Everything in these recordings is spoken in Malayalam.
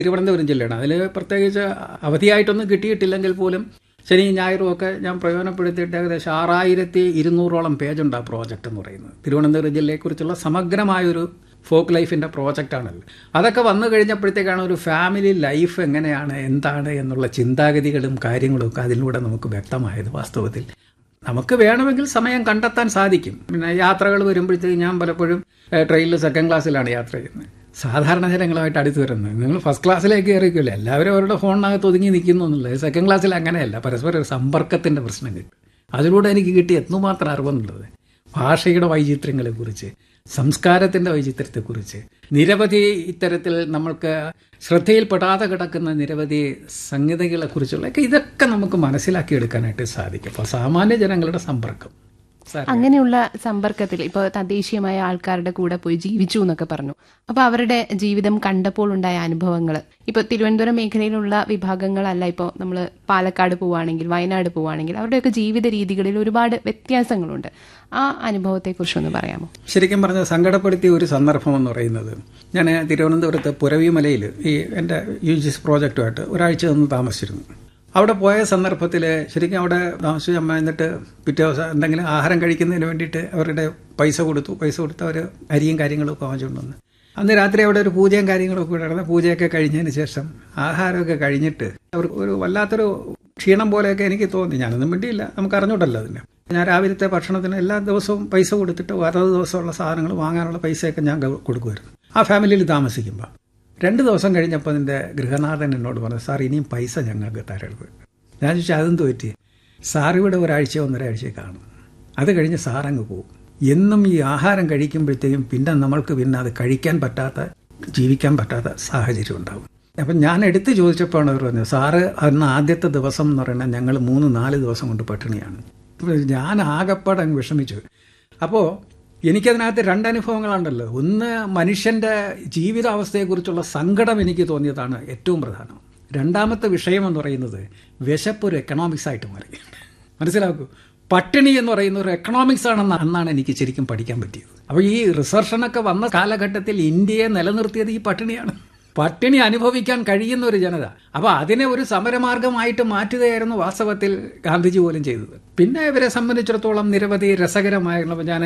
തിരുവനന്തപുരം ജില്ലയാണ് അതിൽ പ്രത്യേകിച്ച് അവധിയായിട്ടൊന്നും കിട്ടിയിട്ടില്ലെങ്കിൽ പോലും ശനി ഞായറും ഒക്കെ ഞാൻ പ്രയോജനപ്പെടുത്തിയിട്ട് ഏകദേശം ആറായിരത്തി ഇരുന്നൂറോളം പേജുണ്ട് ആ പ്രോജക്റ്റ് എന്ന് പറയുന്നത് തിരുവനന്തപുരം ജില്ലയെക്കുറിച്ചുള്ള സമഗ്രമായൊരു ഫോക്ക് ലൈഫിൻ്റെ പ്രോജക്റ്റാണല്ലോ അതൊക്കെ വന്നു കഴിഞ്ഞപ്പോഴത്തേക്കാണ് ഒരു ഫാമിലി ലൈഫ് എങ്ങനെയാണ് എന്താണ് എന്നുള്ള ചിന്താഗതികളും കാര്യങ്ങളും ഒക്കെ അതിലൂടെ നമുക്ക് വ്യക്തമായത് വാസ്തവത്തിൽ നമുക്ക് വേണമെങ്കിൽ സമയം കണ്ടെത്താൻ സാധിക്കും പിന്നെ യാത്രകൾ വരുമ്പോഴത്തേക്ക് ഞാൻ പലപ്പോഴും ട്രെയിനിൽ സെക്കൻഡ് ക്ലാസ്സിലാണ് യാത്ര ചെയ്യുന്നത് സാധാരണ ജനങ്ങളുമായിട്ട് അടുത്ത് വരുന്നത് നിങ്ങൾ ഫസ്റ്റ് ക്ലാസ്സിലേക്ക് കയറിക്കില്ല എല്ലാവരും അവരുടെ ഫോണിനകത്ത് ഒതുങ്ങി നിൽക്കുന്നു എന്നുള്ളത് സെക്കൻഡ് ക്ലാസ്സിൽ അങ്ങനെയല്ല പരസ്പര ഒരു സമ്പർക്കത്തിൻ്റെ പ്രശ്നം കിട്ടും അതിലൂടെ എനിക്ക് കിട്ടി എത്രമാത്രം അറിവെന്നുള്ളത് ഭാഷയുടെ വൈചിത്ര്യങ്ങളെക്കുറിച്ച് സംസ്കാരത്തിൻ്റെ വൈചിത്ര്യത്തെക്കുറിച്ച് നിരവധി ഇത്തരത്തിൽ നമ്മൾക്ക് ശ്രദ്ധയിൽപ്പെടാതെ കിടക്കുന്ന നിരവധി സംഗതികളെക്കുറിച്ചുള്ള ഒക്കെ ഇതൊക്കെ നമുക്ക് മനസ്സിലാക്കിയെടുക്കാനായിട്ട് സാധിക്കും അപ്പോൾ സാമാന്യ ജനങ്ങളുടെ സമ്പർക്കം അങ്ങനെയുള്ള സമ്പർക്കത്തിൽ ഇപ്പോൾ തദ്ദേശീയമായ ആൾക്കാരുടെ കൂടെ പോയി ജീവിച്ചു എന്നൊക്കെ പറഞ്ഞു അപ്പോൾ അവരുടെ ജീവിതം കണ്ടപ്പോൾ ഉണ്ടായ അനുഭവങ്ങൾ ഇപ്പോൾ തിരുവനന്തപുരം മേഖലയിലുള്ള വിഭാഗങ്ങളല്ല ഇപ്പോൾ നമ്മൾ പാലക്കാട് പോവുകയാണെങ്കിൽ വയനാട് പോവുകയാണെങ്കിൽ അവരുടെയൊക്കെ ജീവിത രീതികളിൽ ഒരുപാട് വ്യത്യാസങ്ങളുണ്ട് ആ അനുഭവത്തെക്കുറിച്ചൊന്ന് പറയാമോ ശരിക്കും പറഞ്ഞാൽ സങ്കടപ്പെടുത്തിയ ഒരു സന്ദർഭം എന്ന് പറയുന്നത് ഞാൻ തിരുവനന്തപുരത്ത് പുരവിമലയിൽ ഈ എൻ്റെ യു ജി എസ് പ്രോജക്റ്റുമായിട്ട് ഒരാഴ്ച നിന്ന് താമസിച്ചിരുന്നു അവിടെ പോയ സന്ദർഭത്തിൽ ശരിക്കും അവിടെ താമസിച്ച അമ്മ എന്നിട്ട് പിറ്റേ ദിവസം എന്തെങ്കിലും ആഹാരം കഴിക്കുന്നതിന് വേണ്ടിയിട്ട് അവരുടെ പൈസ കൊടുത്തു പൈസ കൊടുത്ത് അവർ അരിയും കാര്യങ്ങളും ഒക്കെ വാങ്ങിച്ചുകൊണ്ട് വന്നു അന്ന് രാത്രി അവിടെ ഒരു പൂജയും കാര്യങ്ങളും ഒക്കെ നടന്ന് പൂജയൊക്കെ കഴിഞ്ഞതിന് ശേഷം ആഹാരമൊക്കെ കഴിഞ്ഞിട്ട് അവർക്ക് ഒരു വല്ലാത്തൊരു ക്ഷീണം പോലെയൊക്കെ എനിക്ക് തോന്നി ഞാനൊന്നും വേണ്ടിയില്ല നമുക്ക് അറിഞ്ഞൂടല്ലോ അതിന് ഞാൻ രാവിലത്തെ ഭക്ഷണത്തിന് എല്ലാ ദിവസവും പൈസ കൊടുത്തിട്ട് അതത് ദിവസമുള്ള സാധനങ്ങൾ വാങ്ങാനുള്ള പൈസയൊക്കെ ഞാൻ കൊടുക്കുമായിരുന്നു ആ ഫാമിലിയിൽ താമസിക്കുമ്പോൾ രണ്ട് ദിവസം കഴിഞ്ഞപ്പോൾ അതിൻ്റെ ഗൃഹനാഥൻ എന്നോട് പറഞ്ഞു സാർ ഇനിയും പൈസ ഞങ്ങൾക്ക് തരരുത് ഞാൻ ചോദിച്ചാൽ അതെന്ത് പറ്റി സാർ ഇവിടെ ഒരാഴ്ച ഒന്നരാഴ്ച കാണും അത് കഴിഞ്ഞ് സാർ അങ്ങ് പോകും എന്നും ഈ ആഹാരം കഴിക്കുമ്പോഴത്തേക്കും പിന്നെ നമ്മൾക്ക് പിന്നെ അത് കഴിക്കാൻ പറ്റാത്ത ജീവിക്കാൻ പറ്റാത്ത സാഹചര്യം ഉണ്ടാവും അപ്പം ഞാൻ എടുത്ത് ചോദിച്ചപ്പോഴാണ് അവർ പറഞ്ഞത് സാറ് അന്ന് ആദ്യത്തെ ദിവസം എന്ന് പറയുന്നത് ഞങ്ങൾ മൂന്ന് നാല് ദിവസം കൊണ്ട് പട്ടിണിയാണ് ഞാൻ ആകപ്പാടെ അങ്ങ് വിഷമിച്ചു അപ്പോൾ എനിക്കതിനകത്ത് രണ്ട് അനുഭവങ്ങളുണ്ടല്ലോ ഒന്ന് മനുഷ്യൻ്റെ ജീവിതാവസ്ഥയെക്കുറിച്ചുള്ള സങ്കടം എനിക്ക് തോന്നിയതാണ് ഏറ്റവും പ്രധാനം രണ്ടാമത്തെ വിഷയം എന്ന് പറയുന്നത് വിശപ്പ് ഒരു എക്കണോമിക്സ് ആയിട്ട് മാറി മനസ്സിലാക്കൂ പട്ടിണി എന്ന് പറയുന്ന ഒരു എക്കണോമിക്സ് ആണെന്ന് അന്നാണ് എനിക്ക് ശരിക്കും പഠിക്കാൻ പറ്റിയത് അപ്പോൾ ഈ റിസർഷനൊക്കെ വന്ന കാലഘട്ടത്തിൽ ഇന്ത്യയെ നിലനിർത്തിയത് ഈ പട്ടിണിയാണ് പട്ടിണി അനുഭവിക്കാൻ കഴിയുന്ന ഒരു ജനത അപ്പോൾ അതിനെ ഒരു സമരമാർഗമായിട്ട് മാറ്റുകയായിരുന്നു വാസ്തവത്തിൽ ഗാന്ധിജി പോലും ചെയ്തത് പിന്നെ ഇവരെ സംബന്ധിച്ചിടത്തോളം നിരവധി രസകരമായുള്ള ഞാൻ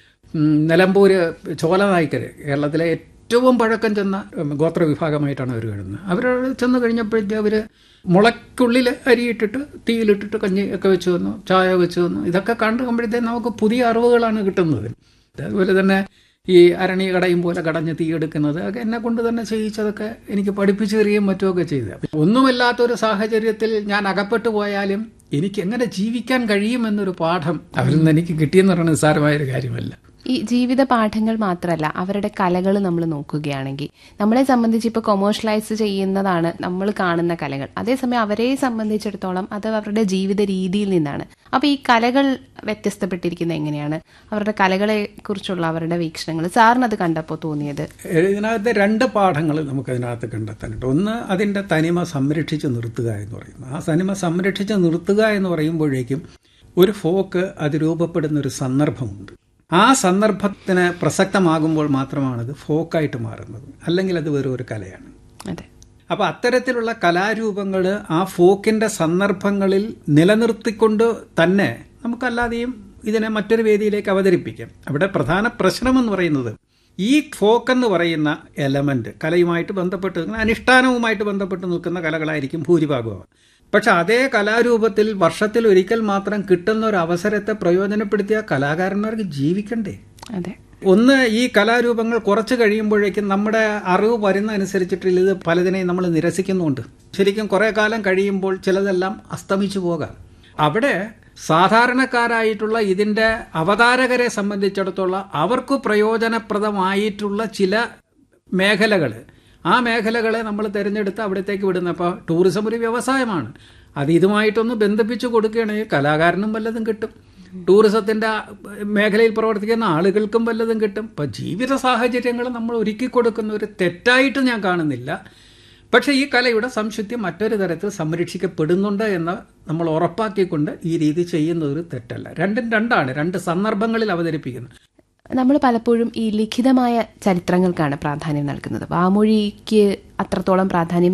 നിലമ്പൂര് ചോലനായ്ക്കർ കേരളത്തിലെ ഏറ്റവും പഴക്കം ചെന്ന ഗോത്ര വിഭാഗമായിട്ടാണ് അവർ വരുന്നത് അവർ ചെന്ന് കഴിഞ്ഞപ്പോഴത്തേ അവർ മുളയ്ക്കുള്ളിൽ അരിയിട്ടിട്ട് തീയിലിട്ടിട്ട് കഞ്ഞി ഒക്കെ വെച്ച് വന്നു ചായ വെച്ച് വന്നു ഇതൊക്കെ കണ്ടുമ്പോഴത്തേ നമുക്ക് പുതിയ അറിവുകളാണ് കിട്ടുന്നത് അതുപോലെ തന്നെ ഈ അരണി കടയും പോലെ കടഞ്ഞ് തീയെടുക്കുന്നത് ഒക്കെ എന്നെ കൊണ്ട് തന്നെ ചെയ്യിച്ചതൊക്കെ എനിക്ക് പഠിപ്പിച്ചു തരികയും മറ്റുമൊക്കെ ചെയ്ത് ഒന്നുമില്ലാത്തൊരു സാഹചര്യത്തിൽ ഞാൻ അകപ്പെട്ടു പോയാലും എനിക്ക് എങ്ങനെ ജീവിക്കാൻ കഴിയുമെന്നൊരു പാഠം അവരിൽ നിന്ന് എനിക്ക് കിട്ടിയെന്ന് പറയുന്നത് നിസ്സാരമായൊരു കാര്യമല്ല ഈ ജീവിത പാഠങ്ങൾ മാത്രമല്ല അവരുടെ കലകൾ നമ്മൾ നോക്കുകയാണെങ്കിൽ നമ്മളെ സംബന്ധിച്ച് ഇപ്പോൾ കൊമേഴ്ഷ്യലൈസ് ചെയ്യുന്നതാണ് നമ്മൾ കാണുന്ന കലകൾ അതേസമയം അവരെ സംബന്ധിച്ചിടത്തോളം അത് അവരുടെ ജീവിത രീതിയിൽ നിന്നാണ് അപ്പോൾ ഈ കലകൾ വ്യത്യസ്തപ്പെട്ടിരിക്കുന്നത് എങ്ങനെയാണ് അവരുടെ കലകളെ കുറിച്ചുള്ള അവരുടെ വീക്ഷണങ്ങൾ സാറിന് അത് കണ്ടപ്പോൾ തോന്നിയത് ഇതിനകത്ത് രണ്ട് പാഠങ്ങൾ നമുക്ക് അതിനകത്ത് കണ്ടെത്താനുണ്ട് ഒന്ന് അതിൻ്റെ തനിമ സംരക്ഷിച്ച് നിർത്തുക എന്ന് പറയുന്നത് ആ തനിമ സംരക്ഷിച്ച് നിർത്തുക എന്ന് പറയുമ്പോഴേക്കും ഒരു ഫോക്ക് അത് രൂപപ്പെടുന്ന ഒരു സന്ദർഭമുണ്ട് ആ സന്ദർഭത്തിന് പ്രസക്തമാകുമ്പോൾ മാത്രമാണ് അത് ഫോക്കായിട്ട് മാറുന്നത് അല്ലെങ്കിൽ അത് വെറും ഒരു കലയാണ് അതെ അപ്പോൾ അത്തരത്തിലുള്ള കലാരൂപങ്ങൾ ആ ഫോക്കിന്റെ സന്ദർഭങ്ങളിൽ നിലനിർത്തിക്കൊണ്ട് തന്നെ നമുക്കല്ലാതെയും ഇതിനെ മറ്റൊരു വേദിയിലേക്ക് അവതരിപ്പിക്കാം അവിടെ പ്രധാന പ്രശ്നം എന്ന് പറയുന്നത് ഈ ഫോക്ക് എന്ന് പറയുന്ന എലമെന്റ് കലയുമായിട്ട് ബന്ധപ്പെട്ട് അനുഷ്ഠാനവുമായിട്ട് ബന്ധപ്പെട്ട് നിൽക്കുന്ന കലകളായിരിക്കും ഭൂരിഭാഗവും പക്ഷെ അതേ കലാരൂപത്തിൽ വർഷത്തിൽ ഒരിക്കൽ മാത്രം കിട്ടുന്ന ഒരു അവസരത്തെ പ്രയോജനപ്പെടുത്തിയ കലാകാരന്മാർക്ക് ജീവിക്കണ്ടേ അതെ ഒന്ന് ഈ കലാരൂപങ്ങൾ കുറച്ച് കഴിയുമ്പോഴേക്കും നമ്മുടെ അറിവ് വരുന്ന അനുസരിച്ചിട്ട് ഇത് പലതിനെയും നമ്മൾ നിരസിക്കുന്നുണ്ട് ശരിക്കും കുറെ കാലം കഴിയുമ്പോൾ ചിലതെല്ലാം അസ്തമിച്ചു പോകാം അവിടെ സാധാരണക്കാരായിട്ടുള്ള ഇതിന്റെ അവതാരകരെ സംബന്ധിച്ചിടത്തോളം അവർക്ക് പ്രയോജനപ്രദമായിട്ടുള്ള ചില മേഖലകൾ ആ മേഖലകളെ നമ്മൾ തിരഞ്ഞെടുത്ത് അവിടത്തേക്ക് വിടുന്നത് അപ്പോൾ ടൂറിസം ഒരു വ്യവസായമാണ് അത് ഇതുമായിട്ടൊന്ന് ബന്ധിപ്പിച്ച് കൊടുക്കുകയാണെങ്കിൽ കലാകാരനും വല്ലതും കിട്ടും ടൂറിസത്തിന്റെ മേഖലയിൽ പ്രവർത്തിക്കുന്ന ആളുകൾക്കും വല്ലതും കിട്ടും ഇപ്പം ജീവിത സാഹചര്യങ്ങൾ നമ്മൾ ഒരുക്കി കൊടുക്കുന്ന ഒരു തെറ്റായിട്ട് ഞാൻ കാണുന്നില്ല പക്ഷേ ഈ കലയുടെ സംശുദ്ധി മറ്റൊരു തരത്തിൽ സംരക്ഷിക്കപ്പെടുന്നുണ്ട് എന്ന് നമ്മൾ ഉറപ്പാക്കിക്കൊണ്ട് ഈ രീതി ചെയ്യുന്നത് ഒരു തെറ്റല്ല രണ്ടും രണ്ടാണ് രണ്ട് സന്ദർഭങ്ങളിൽ അവതരിപ്പിക്കുന്നത് നമ്മൾ പലപ്പോഴും ഈ ലിഖിതമായ ചരിത്രങ്ങൾക്കാണ് പ്രാധാന്യം നൽകുന്നത് വാമൊഴിക്ക് അത്രത്തോളം പ്രാധാന്യം